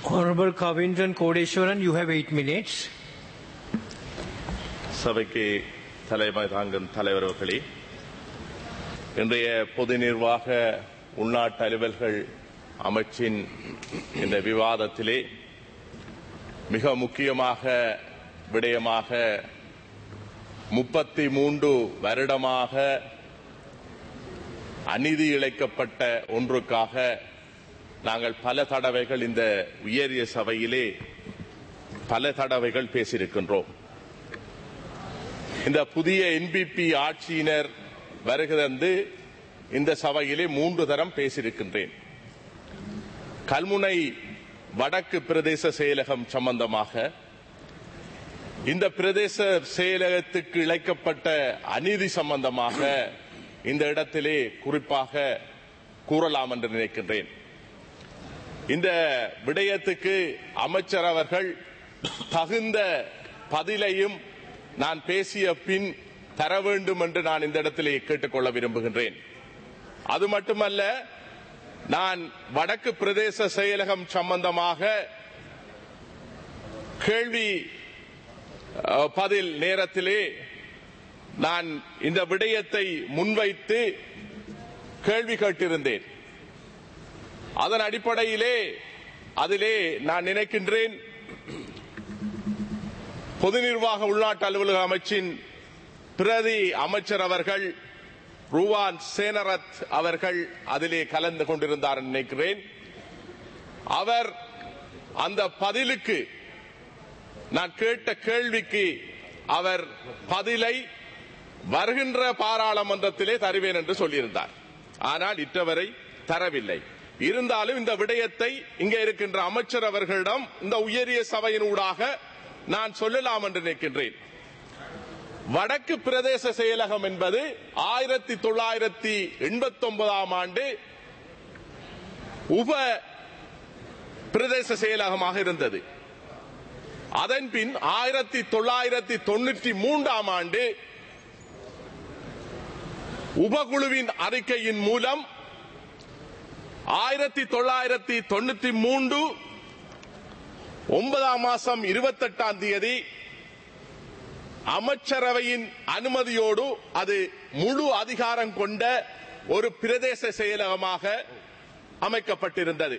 Honorable Kavindran Kodeshwaran, you have eight minutes. சபைக்கு தலைமை தாங்கும் தலைவர் அவர்களே இன்றைய பொது நிர்வாக உள்நாட்டு அலுவல்கள் அமைச்சின் இந்த விவாதத்திலே மிக முக்கியமாக விடயமாக முப்பத்தி மூன்று வருடமாக அநீதி இழைக்கப்பட்ட ஒன்றுக்காக நாங்கள் பல தடவைகள் இந்த உயரிய சபையிலே பல தடவைகள் பேசியிருக்கின்றோம் இந்த புதிய என்பிபி ஆட்சியினர் வருகிறது இந்த சபையிலே மூன்று தரம் பேசியிருக்கின்றேன் கல்முனை வடக்கு பிரதேச செயலகம் சம்பந்தமாக இந்த பிரதேச செயலகத்துக்கு இழைக்கப்பட்ட அநீதி சம்பந்தமாக இந்த இடத்திலே குறிப்பாக கூறலாம் என்று நினைக்கின்றேன் இந்த விடயத்துக்கு அமைச்சர் அவர்கள் தகுந்த பதிலையும் நான் பேசிய பின் தர வேண்டும் என்று நான் இந்த இடத்திலே கேட்டுக்கொள்ள விரும்புகின்றேன் அது மட்டுமல்ல நான் வடக்கு பிரதேச செயலகம் சம்பந்தமாக கேள்வி அஹ், பதில் நேரத்திலே நான் இந்த விடயத்தை முன்வைத்து கேள்வி கேட்டிருந்தேன் அதன் அடிப்படையிலே அதிலே நான் நினைக்கின்றேன் பொது நிர்வாக உள்நாட்டு அலுவலக அமைச்சின் பிரதி அமைச்சர் அவர்கள் ரூவான் சேனரத் அவர்கள் அதிலே கலந்து கொண்டிருந்தார் என்று நினைக்கிறேன் அவர் அந்த பதிலுக்கு நான் கேட்ட கேள்விக்கு அவர் பதிலை வருகின்ற பாராளுமன்றத்திலே தருவேன் என்று சொல்லியிருந்தார் ஆனால் இற்றவரை தரவில்லை இருந்தாலும் இந்த விடயத்தை இங்கே இருக்கின்ற அமைச்சர் அவர்களிடம் இந்த உயரிய சபையின் ஊடாக நான் சொல்லலாம் என்று நினைக்கின்றேன் வடக்கு பிரதேச செயலகம் என்பது ஆயிரத்தி தொள்ளாயிரத்தி எண்பத்தி ஒன்பதாம் ஆண்டு உப பிரதேச செயலகமாக இருந்தது அதன் பின் ஆயிரத்தி தொள்ளாயிரத்தி தொண்ணூற்றி மூன்றாம் ஆண்டு உபகுழுவின் அறிக்கையின் மூலம் ஆயிரத்தி தொள்ளாயிரத்தி தொண்ணூத்தி மூன்று ஒன்பதாம் மாசம் இருபத்தெட்டாம் தேதி அமைச்சரவையின் அனுமதியோடு அது முழு அதிகாரம் கொண்ட ஒரு பிரதேச செயலகமாக அமைக்கப்பட்டிருந்தது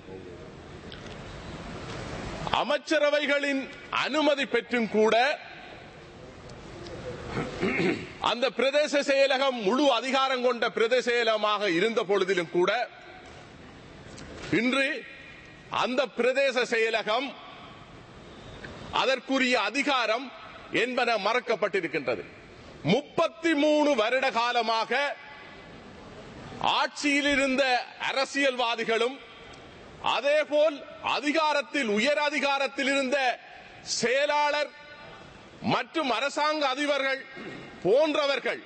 அமைச்சரவைகளின் அனுமதி பெற்றும் கூட அந்த பிரதேச செயலகம் முழு அதிகாரம் கொண்ட பிரதேச செயலகமாக இருந்த பொழுதிலும் கூட இன்று அந்த பிரதேச செயலகம் அதற்குரிய அதிகாரம் என்பன மறக்கப்பட்டிருக்கின்றது முப்பத்தி மூணு வருட காலமாக ஆட்சியில் இருந்த அரசியல்வாதிகளும் அதேபோல் அதிகாரத்தில் உயர் அதிகாரத்தில் இருந்த செயலாளர் மற்றும் அரசாங்க அதிபர்கள் போன்றவர்கள்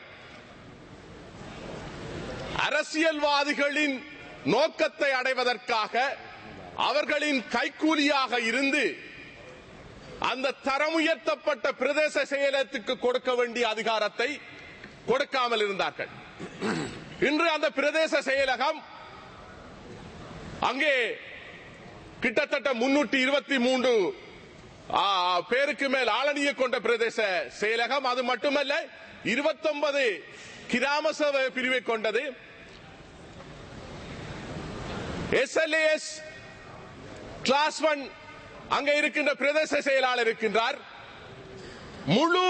அரசியல்வாதிகளின் நோக்கத்தை அடைவதற்காக அவர்களின் கைக்கூலியாக இருந்து அந்த தரம் உயர்த்தப்பட்ட பிரதேச செயலகத்துக்கு கொடுக்க வேண்டிய அதிகாரத்தை கொடுக்காமல் இருந்தார்கள் இன்று அந்த பிரதேச செயலகம் அங்கே கிட்டத்தட்ட முன்னூற்றி இருபத்தி மூன்று பேருக்கு மேல் ஆளணியை கொண்ட பிரதேச செயலகம் அது மட்டுமல்ல இருபத்தொன்பது கிராம சபை பிரிவை கொண்டது எஸ்எல்ஏஎஸ் கிளாஸ் ஒன் அங்க இருக்கின்ற பிரதேச செயலாளர் இருக்கின்றார் முழு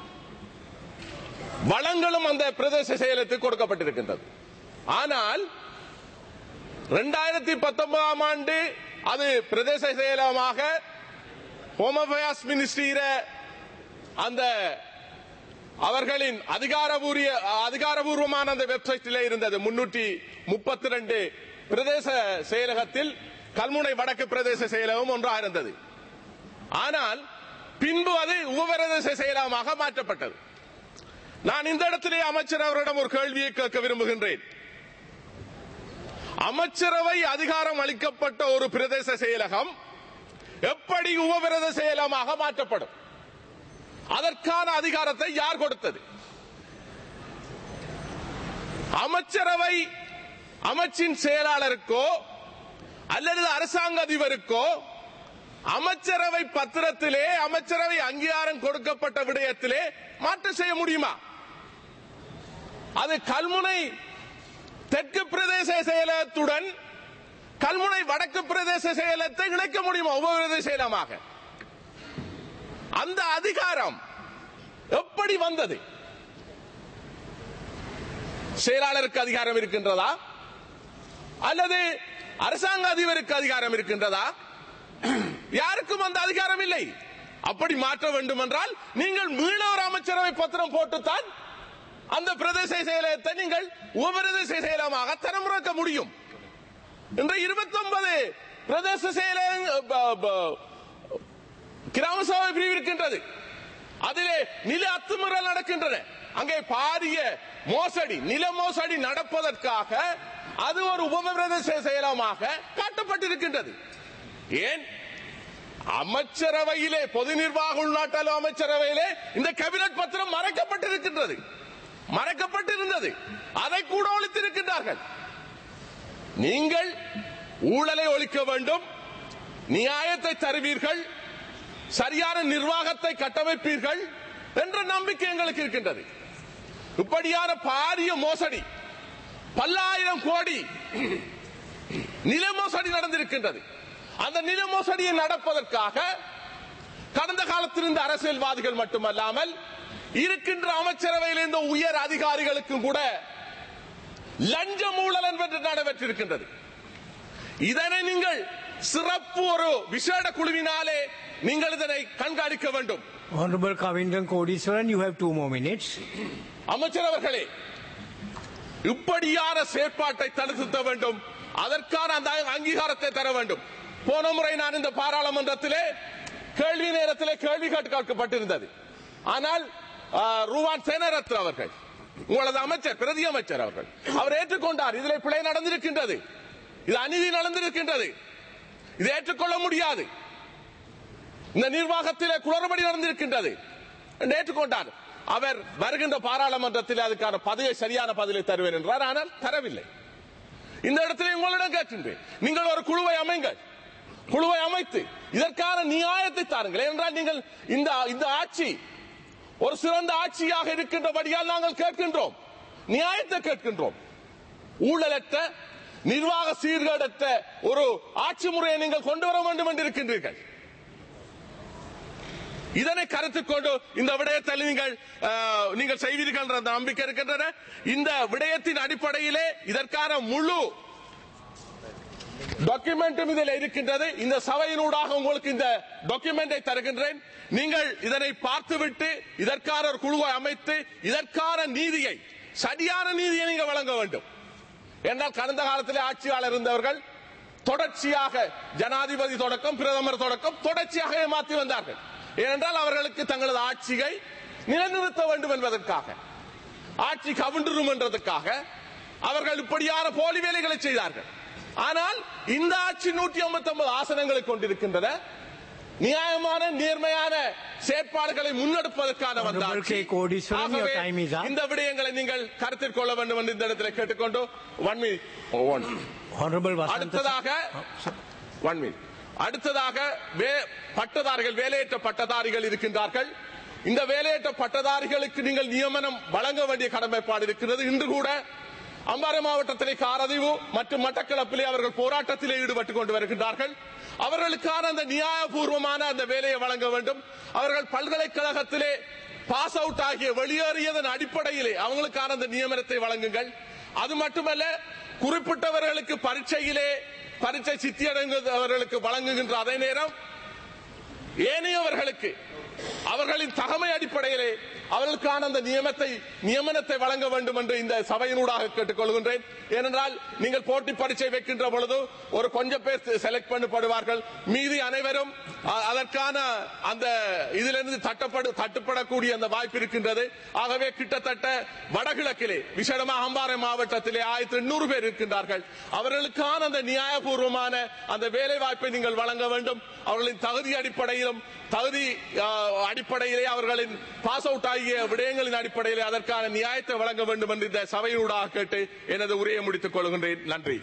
வளங்களும் அந்த பிரதேச செயலத்துக்கு கொடுக்கப்பட்டிருக்கின்றது ஆனால் இரண்டாயிரத்தி பத்தொன்பதாம் ஆண்டு அது பிரதேச செயலகமாக ஹோம் அஃபேர்ஸ் மினிஸ்ட்ரியில அந்த அவர்களின் அதிகாரபூரிய அதிகாரபூர்வமான அந்த வெப்சைட்டில் இருந்தது முன்னூற்றி முப்பத்தி ரெண்டு பிரதேச செயலகத்தில் கல்முனை வடக்கு பிரதேச செயலகம் ஒன்றாக இருந்தது ஆனால் பின்பு அது உபபிரதேச செயலகமாக மாற்றப்பட்டது நான் இந்த இடத்திலே அமைச்சர் அவரிடம் ஒரு கேள்வியை கேட்க விரும்புகின்றேன் அமைச்சரவை அதிகாரம் அளிக்கப்பட்ட ஒரு பிரதேச செயலகம் எப்படி உபபிரத செயலமாக மாற்றப்படும் அதற்கான அதிகாரத்தை யார் கொடுத்தது அமைச்சரவை அமைச்சின் செயலாளருக்கோ அல்லது அரசாங்க அதிபருக்கோ அமைச்சரவை பத்திரத்திலே அமைச்சரவை அங்கீகாரம் கொடுக்கப்பட்ட விடயத்திலே மாற்றம் செய்ய முடியுமா அது கல்முனை தெற்கு பிரதேச செயலகத்துடன் கல்முனை வடக்கு பிரதேச செயலகத்தை இணைக்க முடியுமா உபபிரதேச செயலமாக அந்த அதிகாரம் எப்படி வந்தது செயலாளருக்கு அதிகாரம் இருக்கின்றதா அல்லது அரசாங்க அதிபருக்கு அதிகாரம் இருக்கின்றதா யாருக்கும் அந்த அதிகாரம் இல்லை அப்படி மாற்ற வேண்டும் என்றால் நீங்கள் மீள ஒரு அமைச்சரவை பத்திரம் போட்டுத்தான் அந்த பிரதேச செயலகத்தை நீங்கள் உபபிரதேச செயலகமாக தரமுறக்க முடியும் இன்று இருபத்தி ஒன்பது பிரதேச செயலகம் ப- ப- கிராம சபை பிரிவு இருக்கின்றது அதிலே நில அத்துமீறல் நடக்கின்றன அங்கே பாரிய மோசடி நில மோசடி நடப்பதற்காக அது ஒரு உபபிரதேச செயலமாக காட்டப்பட்டிருக்கின்றது ஏன் அமைச்சரவையிலே பொது நிர்வாக உள்நாட்டாளு அமைச்சரவையிலே இந்த கேபினட் பத்திரம் மறைக்கப்பட்டிருக்கின்றது மறைக்கப்பட்டிருந்தது அதை கூட ஒழித்திருக்கின்றார்கள் நீங்கள் ஊழலை ஒழிக்க வேண்டும் நியாயத்தை தருவீர்கள் சரியான நிர்வாகத்தை கட்டமைப்பீர்கள் என்ற நம்பிக்கை எங்களுக்கு இருக்கின்றது இப்படியான பாரிய மோசடி பல்லாயிரம் கோடி நில மோசடி நடந்திருக்கின்றது அந்த நில மோசடியை நடப்பதற்காக கடந்த காலத்தில் இருந்த அரசியல்வாதிகள் மட்டுமல்லாமல் இருக்கின்ற அமைச்சரவையில் இருந்த உயர் அதிகாரிகளுக்கும் கூட லஞ்ச ஊழல் என்பது நடைபெற்றிருக்கின்றது இதனை நீங்கள் சிறப்பு ஒரு விசேட குழுவினாலே நீங்கள் இதனை கண்காணிக்க வேண்டும் Honorable Kavindran Kodiswaran, you have two more minutes. அமைச்சர் அவர்களே இப்படியான செயற்பாட்டை தடுத்துத்த வேண்டும் அதற்கான அந்த அங்கீகாரத்தை தர வேண்டும் போன முறை நான் இந்த பாராளுமன்றத்திலே கேள்வி நேரத்திலே கேள்வி கேட்கப்பட்டிருந்தது ஆனால் ஆ, ரூவான் சேனரத்ன அவர்கள் உங்களது அமைச்சர் பிரதி அமைச்சர் அவர்கள் அவர் ஏற்றுக்கொண்டார் இதில் பிழை நடந்திருக்கின்றது இது அநீதி நடந்திருக்கின்றது இது ஏற்றுக்கொள்ள முடியாது இந்த நிர்வாகத்திலே குளறுபடி நடந்திருக்கின்றது என்று ஏற்றுக்கொண்டார் அவர் வருகின்ற பாராளுமன்றத்தில் அதுக்கான பதிலை சரியான பதிலை தருவேன் என்றார் ஆனால் தரவில்லை இந்த இடத்துல உங்களிடம் கேட்கின்றேன் நீங்கள் ஒரு குழுவை அமைங்கள் குழுவை அமைத்து இதற்கான நியாயத்தை தாருங்கள் என்றால் நீங்கள் இந்த இந்த ஆட்சி ஒரு சிறந்த ஆட்சியாக இருக்கின்றபடியால் நாங்கள் கேட்கின்றோம் நியாயத்தை கேட்கின்றோம் ஊழலற்ற நிர்வாக சீர்கேடற்ற ஒரு ஆட்சி முறையை நீங்கள் கொண்டு வர வேண்டும் என்று இருக்கின்றீர்கள் இதனை கருத்தில் கொண்டு இந்த விடயத்தில் நீங்கள் அஹ், நீங்கள் செய்வீர்கள் என்ற நம்பிக்கை இருக்கின்றன இந்த விடயத்தின் அடிப்படையிலே இதற்கான முழு டாக்குமெண்ட்டும் இதில் இருக்கின்றது இந்த சபையினூடாக உங்களுக்கு இந்த டாக்குமெண்டை தருகின்றேன் நீங்கள் இதனை பார்த்துவிட்டு இதற்கான ஒரு குழுவை அமைத்து இதற்கான நீதியை சரியான நீதியை நீங்கள் வழங்க வேண்டும் என்றால் கடந்த காலத்திலே ஆட்சியாளர் இருந்தவர்கள் தொடர்ச்சியாக ஜனாதிபதி தொடக்கம் பிரதமர் தொடக்கம் தொடர்ச்சியாக ஏமாற்றி வந்தார்கள் ஏனென்றால் அவர்களுக்கு தங்களது ஆட்சியை நிலைநிறுத்த வேண்டும் என்பதற்காக ஆட்சி கவிண்டுரும் என்றதற்காக அவர்கள் இப்படியான போலி வேலைகளை செய்தார்கள் ஆனால் இந்த ஆட்சி நூற்றி ஐம்பத்தி ஒன்பது ஆசனங்களை கொண்டிருக்கின்றன நியாயமான நேர்மையான செயற்பாடுகளை முன்னெடுப்பதற்கான வந்த Honorable ஆட்சி. K. Kodiswaran, your ஆகவே time is up. இந்த விடயங்களை நீங்கள் கருத்தில் கொள்ள வேண்டும் என்று இந்த இடத்தில் கேட்டுக்கொண்டு ஒன் மீ ஒன் Honorable Vasantha. அடுத்ததாக ஒன் மினிட் அடுத்ததாக வே- பட்டதாரிகள் வேலையற்ற பட்டதாரிகள் இருக்கின்றார்கள் இந்த வேலையற்ற பட்டதாரிகளுக்கு நீங்கள் நியமனம் வழங்க வேண்டிய கடமைப்பாடு இருக்கிறது இன்று கூட அம்பாறை மாவட்டத்திலே காரதீவு மற்றும் மட்டக்களப்பிலே அவர்கள் போராட்டத்திலே ஈடுபட்டுக் கொண்டு வருகின்றார்கள் அவர்களுக்கான அந்த நியாயபூர்வமான அந்த வேலையை வழங்க வேண்டும் அவர்கள் பல்கலைக்கழகத்திலே பாஸ் அவுட் ஆகிய வெளியேறியதன் அடிப்படையிலே அவங்களுக்கான அந்த நியமனத்தை வழங்குங்கள் அது மட்டுமல்ல குறிப்பிட்டவர்களுக்கு பரீட்சையிலே பரீட்சை சித்தியடைந்தவர்களுக்கு வழங்குகின்ற அதே நேரம் ஏனையவர்களுக்கு அவர்களின் தகமை அடிப்படையிலே அவர்களுக்கான அந்த நியமத்தை நியமனத்தை வழங்க வேண்டும் என்று இந்த சபையினூடாக கேட்டுக்கொள்கின்றேன் ஏனென்றால் நீங்கள் போட்டி பரீட்சை வைக்கின்ற பொழுது ஒரு கொஞ்சம் பேர் செலக்ட் பண்ணப்படுவார்கள் மீதி அனைவரும் அ- அதற்கான அந்த இதிலிருந்து தட்டப்படு தட்டுப்படக்கூடிய அந்த வாய்ப்பு இருக்கின்றது ஆகவே கிட்டத்தட்ட வடகிழக்கிலே விசேடமாக அம்பாறை மாவட்டத்திலே ஆயிரத்தி எண்ணூறு பேர் இருக்கின்றார்கள் அவர்களுக்கான அந்த நியாயபூர்வமான அந்த வேலை வாய்ப்பை நீங்கள் வழங்க வேண்டும் அவர்களின் தகுதி அடிப்படையிலும் தகுதி ஆ, அடிப்படையிலே அவர்களின் பாஸ் அவுட் ஆகிய விடயங்களின் அடிப்படையிலே அதற்கான நியாயத்தை வழங்க வேண்டும் என்று இந்த சபையினூடாக கேட்டு எனது உரையை முடித்துக் கொள்கின்றேன் நன்றி